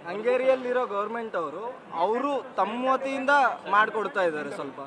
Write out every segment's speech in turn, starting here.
ಹಂಗೇರಿಯಲ್ಲಿರೋ government ಅವರು ಅವರು ತಮ್ಮ ವತಿಯಿಂದ ಮಾಡಿಕೊಡ್ತಾ ಇದ್ದಾರೆ ಸ್ವಲ್ಪ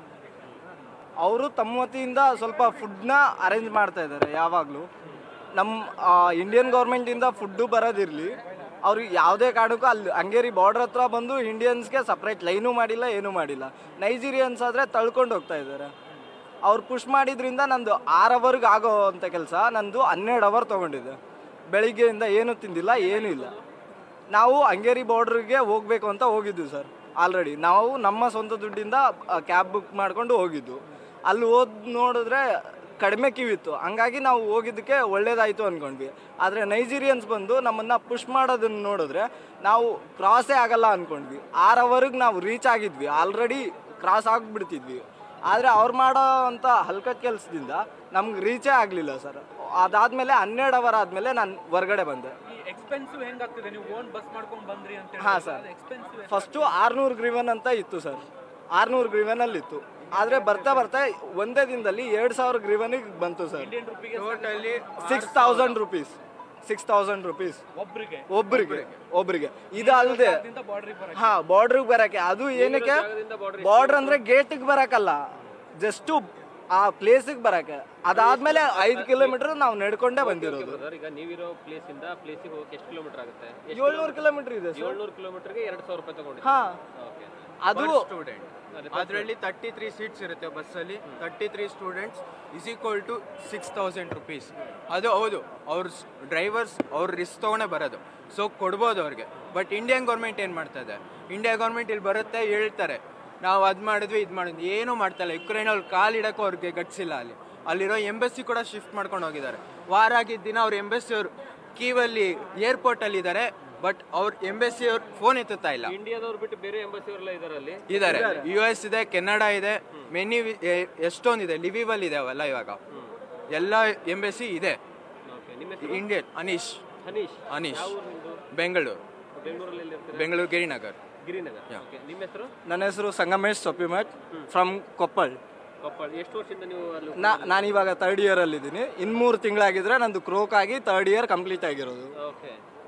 ಅವರು ತಮ್ಮ ವತಿಯಿಂದ ಸ್ವಲ್ಪ ಫುಡ್ನ ಅರೇಂಜ್ ಮಾಡ್ತಾ ಇದ್ದಾರೆ ಯಾವಾಗಲೂ ನಮ್ಮ ಇಂಡಿಯನ್ ಗೌರ್ಮೆಂಟಿಂದ ಫುಡ್ಡು ಬರೋದಿರಲಿ ಅವ್ರಿಗೆ ಯಾವುದೇ ಕಾರಣಕ್ಕೂ ಅಲ್ಲಿ ಹಂಗೇರಿ ಬಾರ್ಡ್ರ್ ಹತ್ರ ಬಂದು ಇಂಡಿಯನ್ಸ್ಗೆ ಸಪ್ರೇಟ್ ಲೈನು ಮಾಡಿಲ್ಲ ಏನೂ ಮಾಡಿಲ್ಲ ನೈಜೀರಿಯನ್ಸ್ ಆದರೆ ತಳ್ಕೊಂಡು ಹೋಗ್ತಾ ಇದ್ದಾರೆ ಅವ್ರು ಪುಷ್ ಮಾಡಿದ್ರಿಂದ ನಂದು ಆರು ಅವರ್ಗೆ ಆಗೋ ಅಂಥ ಕೆಲಸ ನಂದು ಹನ್ನೆರಡು ಅವರ್ ತೊಗೊಂಡಿದ್ದೆ ಬೆಳಿಗ್ಗೆಯಿಂದ ಏನೂ ತಿಂದಿಲ್ಲ ಏನೂ ಇಲ್ಲ ನಾವು ಹಂಗೇರಿ ಬಾರ್ಡ್ರಿಗೆ ಹೋಗಬೇಕು ಅಂತ ಹೋಗಿದ್ವಿ ಸರ್ ಆಲ್ರೆಡಿ ನಾವು ನಮ್ಮ ಸ್ವಂತ ದುಡ್ಡಿಂದ ಕ್ಯಾಬ್ ಬುಕ್ ಮಾಡ್ಕೊಂಡು ಹೋಗಿದ್ದು ಅಲ್ಲಿ ಹೋದ್ ನೋಡಿದ್ರೆ ಕಡಿಮೆ ಕಿವಿತ್ತು ಹಂಗಾಗಿ ನಾವು ಹೋಗಿದ್ದಕ್ಕೆ ಒಳ್ಳೇದಾಯಿತು ಅಂದ್ಕೊಂಡ್ವಿ ಆದರೆ ನೈಜೀರಿಯನ್ಸ್ ಬಂದು ನಮ್ಮನ್ನು ಪುಷ್ ಮಾಡೋದನ್ನು ನೋಡಿದ್ರೆ ನಾವು ಕ್ರಾಸೇ ಆಗಲ್ಲ ಅಂದ್ಕೊಂಡ್ವಿ ಆರು ಅವರ್ಗೆ ನಾವು ರೀಚ್ ಆಗಿದ್ವಿ ಆಲ್ರೆಡಿ ಕ್ರಾಸ್ ಆಗಿಬಿಡ್ತಿದ್ವಿ ಆದರೆ ಅವ್ರು ಮಾಡೋ ಅಂಥ ಹಲ್ಕಟ್ ಕೆಲಸದಿಂದ ನಮ್ಗೆ ರೀಚೇ ಆಗಲಿಲ್ಲ ಸರ್ ಅದಾದಮೇಲೆ ಹನ್ನೆರಡು ಅವರ್ ಆದಮೇಲೆ ನಾನು ಹೊರಗಡೆ ಬಂದೆ ಈ ಎಕ್ಸ್ಪೆನ್ಸಿವ್ ಹೆಂಗಾಗ್ತಿದೆ ನೀವು ಓನ್ ಬಸ್ ಮಾಡ್ಕೊಂಡು ಬಂದ್ರಿ ಅಂತ ಹಾಂ ಸರ್ ಎಕ್ಸ್ಪೆನ್ಸಿವ್ ಫಸ್ಟು ಆರ್ನೂರು ಗ್ರೀವನ್ ಅಂತ ಇತ್ತು ಸರ್ ಆರ್ನೂರು ಗ್ರೀವನಲ್ಲಿ ಇತ್ತು ಆದರೆ ಬರ್ತಾ ಬರ್ತಾ ಒಂದೇ ದಿನದಲ್ಲಿ ಎರಡು ಸಾವಿರ ಗ್ರೀವನಿಗೆ ಬಂತು ಸರ್ ಇಂಡಿಯನ್ ರುಪಿಗೆ totally six thousand rupees six thousand rupees ಒಬ್ರಿಗೆ ಒಬ್ರಿಗೆ ಒಬ್ರಿಗೆ ಇದು ಅಲ್ಲದೆ ಬಾರ್ಡ್ರಿಗೆ ಬರಕ್ಕೆ ಹಾ ಬಾರ್ಡ್ರಿಗೆ ಬರಕ್ಕೆ ಅದು ಏನಕ್ಕೆ ಬಾರ್ಡ್ರ್ ಅಂದ್ರೆ ಗೇಟಿಗೆ ಬರಕ್ಕಲ್ಲ ಜಸ್ಟು ಆ ಪ್ಲೇಸಿಗೆ ಬರಕ್ಕೆ ಅದಾದ್ಮೇಲೆ ಐದು ಕಿಲೋಮೀಟರ್ ನಾವು ನಡ್ಕೊಂಡೇ ಬಂದಿರೋದು ಸರ್ ಈಗ ನೀವಿರೋ ಪ್ಲೇಸ್ ಇಂದ ಪ್ಲೇಸಿಗೆ ಹೋಗಕ್ಕೆ ಎಷ್ಟು ಕಿಲೋಮೀಟರ್ ಆಗುತ್ತೆ ಏಳ್ನೂರು ಕಿಲೋಮೀಟರ್ ಇದೆ ಸರ್ ಏಳ್ನೂರು ಕಿಲೋಮೀಟರ್ಗೆ ಎರಡು ಸಾವಿರ ರೂಪಾಯಿ ತಗೊಂಡಿದ್ದೀವಿ ಹಾ ಓಕೆ ಅದು ಸ್ಟೂಡೆಂಟ್ ಅದರಲ್ಲಿ ತರ್ಟಿ ತ್ರೀ ಸೀಟ್ಸ್ ಇರುತ್ತೆ ಬಸ್ಸಲ್ಲಿ thirty three students is equal to six thousand rupees ಅದು ಹೌದು ಅವ್ರ ಡ್ರೈವರ್ಸ್ ಅವ್ರ ರಿಸ್ಕ್ ತೊಗೊಂಡೇ ಬರೋದು ಸೊ ಕೊಡ್ಬೋದು ಅವ್ರಿಗೆ ಬಟ್ ಇಂಡಿಯನ್ ಗೌರ್ಮೆಂಟ್ ಏನು ಮಾಡ್ತಾ ಇದೆ ಇಂಡಿಯಾ ಗೌರ್ಮೆಂಟ್ ಇಲ್ಲಿ ಬರುತ್ತೆ ಹೇಳ್ತಾರೆ ನಾವು ಅದು ಮಾಡಿದ್ವಿ ಇದು ಮಾಡಿದ್ವಿ ಏನೂ ಮಾಡ್ತಾ ಇಲ್ಲ ಯುಕ್ರೇನಲ್ಲಿ ಕಾಲಿಡಕ್ಕೂ ಅವ್ರಿಗೆ ಗಟ್ಸಿಲ್ಲ ಅಲ್ಲಿ ಅಲ್ಲಿರೋ ಎಂಬಸಿ ಕೂಡ ಶಿಫ್ಟ್ ಮಾಡ್ಕೊಂಡು ಹೋಗಿದ್ದಾರೆ ವಾರ ಆಗಿದ್ದ ದಿನ ಅವ್ರ ಎಂಬಸಿ ಅವರು ಕೀವಲ್ಲಿ ಏರ್ಪೋರ್ಟಲ್ಲಿ ಇದ್ದಾರೆ ಬಟ್ ಅವ್ರ ಎಂಬಸಿ ಅವ್ರು ಫೋನ್ ಎತ್ತುತ್ತಾ ಇಲ್ಲ ಇಂಡಿಯಾದವ್ರು ಬಿಟ್ಟು ಬೇರೆ ಎಂಬಸಿ ಅವರೆಲ್ಲ ಇದಾರೆ ಅಲ್ಲಿ ಇದಾರೆ ಯು ಎಸ್ ಇದೆ ಕೆನಡಾ ಇದೆ ಮೆನಿ ಎಷ್ಟೊಂದಿದೆ ಲಿವಿವಲ್ ಇದೆ ಅವೆಲ್ಲ ಇವಾಗ ಎಲ್ಲ ಎಂಬಸಿ ಇದೆ ಓಕೆ ನಿಮ್ಮ ಹೆಸರು ಇಂಡಿಯನ್ ಅನೀಶ್ ಹನೀಶ್ ಅನೀಶ್ ಊರು ನಿಮ್ದು ಬೆಂಗಳೂರು ಬೆಂಗಳೂರಲ್ಲಿ ಎಲ್ಲಿ ಇರ್ತೀರಾ ಬೆಂಗಳೂರು ಗಿರಿನಗರ್ ಗಿರಿನಗರ್ ಓಕೆ ನಿಮ್ಮ ಹೆಸರು ನನ್ನ ಹೆಸರು ಸಂಗಮೇಶ್ ಸೊಪ್ಪಿಮಠ್ ಫ್ರಮ್ ಕೊಪ್ಪಳ್ ಕೊಪ್ಪಳ ಎಷ್ಟು ವರ್ಷದಿಂದ ನೀವು ಅಲ್ಲಿ ನಾ ನಾನಿವಾಗ ತರ್ಡ್ ಇಯರಲ್ಲಿದ್ದೀನಿ ಇನ್ನು ಮೂರು ತಿಂಗಳಾಗಿದ್ರೆ ನಂದು ಕ್ರೋಕ್ ಆಗಿ ತರ್ಡ್ ಇಯರ್ ಕಂಪ್ಲೀಟ್ ಆಗಿರೋದು ಓಕೆ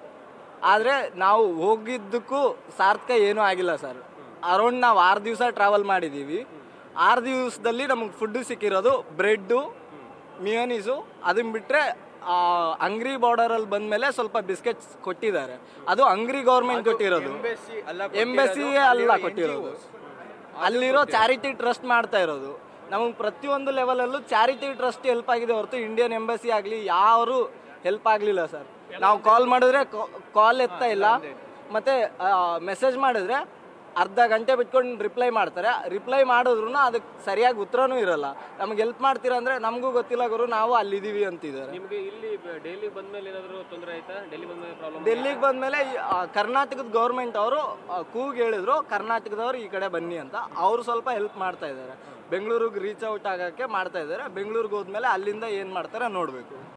ಆದರೆ ನಾವು ಹೋಗಿದ್ದಕ್ಕೂ ಸಾರ್ಥಕ ಏನೂ ಆಗಿಲ್ಲ ಸರ್ ಅರೌಂಡ್ ನಾವು ಆರು ದಿವಸ ಟ್ರಾವೆಲ್ ಮಾಡಿದ್ದೀವಿ ಆರು ದಿವಸದಲ್ಲಿ ನಮಗೆ ಫುಡ್ ಸಿಕ್ಕಿರೋದು ಬ್ರೆಡ್ಡು ಮಿಯೋನೀಸು ಅದನ್ನ ಬಿಟ್ಟರೆ ಅಂಗ್ರಿ ಬಾರ್ಡರಲ್ಲಿ ಬಂದಮೇಲೆ ಸ್ವಲ್ಪ ಬಿಸ್ಕೆಟ್ಸ್ ಕೊಟ್ಟಿದ್ದಾರೆ ಅದು ಅಂಗ್ರಿ ಗೌರ್ಮೆಂಟ್ ಕೊಟ್ಟಿರೋದು ಎಂಬಸಿ ಅಲ್ಲ ಎಂಬಸಿ ಅಲ್ಲ ಕೊಟ್ಟಿರೋದು ಅಲ್ಲಿರೋ ಚಾರಿಟಿ ಟ್ರಸ್ಟ್ ಮಾಡ್ತಾ ಇರೋದು ನಮಗೆ ಪ್ರತಿಯೊಂದು ಲೆವೆಲಲ್ಲೂ ಚಾರಿಟಿ ಟ್ರಸ್ಟ್ ಹೆಲ್ಪ್ ಆಗಿದೆ ಹೊರತು ಇಂಡಿಯನ್ ಎಂಬಸಿ ಆಗಲಿ ಯಾರು ಹೆಲ್ಪ್ ಆಗಲಿಲ್ಲ ಸರ್ ನಾವು ಕಾಲ್ ಮಾಡಿದ್ರೆ ಕಾಲ್ ಎತ್ತಾ ಇಲ್ಲ ಮತ್ತೆ ಮೆಸೇಜ್ ಮಾಡಿದ್ರೆ ಅರ್ಧ ಗಂಟೆ ಬಿಟ್ಕೊಂಡು ರಿಪ್ಲೈ ಮಾಡ್ತಾರೆ ರಿಪ್ಲೈ ಮಾಡಿದ್ರು ಅದಕ್ಕೆ ಸರಿಯಾಗಿ ಉತ್ತರನೂ ಇರಲ್ಲ ನಮ್ಗೆ ಹೆಲ್ಪ್ ಮಾಡ್ತೀರಾ ಅಂದರೆ ನಮಗೂ ಗೊತ್ತಿಲ್ಲ ಗುರು ನಾವು ಅಲ್ಲಿದ್ದೀವಿ ಅಂತಿದ್ದಾರೆ ನಿಮಗೆ ಇಲ್ಲಿ ಡೈಲಿ ಬಂದ್ಮೇಲೆ ಏನಾದರೂ ತೊಂದರೆ ಆಯ್ತಾ ಡೆಲ್ಲಿ ಬಂದ್ಮೇಲೆ ಪ್ರಾಬ್ಲಮ್ ಡೆಲ್ಲಿಗೆ ಬಂದಮೇಲೆ ಕರ್ನಾಟಕದ ಗೌರ್ಮೆಂಟ್ ಅವರು ಕೂಗ್ ಹೇಳಿದ್ರು ಕರ್ನಾಟಕದವ್ರು ಈ ಕಡೆ ಬನ್ನಿ ಅಂತ ಅವರು ಸ್ವಲ್ಪ ಹೆಲ್ಪ್ ಮಾಡ್ತಾ ಇದ್ದಾರೆ ಬೆಂಗಳೂರಿಗೆ ರೀಚ್ ಔಟ್ ಆಗೋಕ್ಕೆ ಮಾಡ್ತಾ ಇದ್ದಾರೆ ಬೆಂಗಳೂರಿಗೆ ಹೋದ್ಮೇಲೆ ಅಲ್ಲಿಂದ ಏನು ಮಾಡ್ತಾರೆ ನೋಡಬೇಕು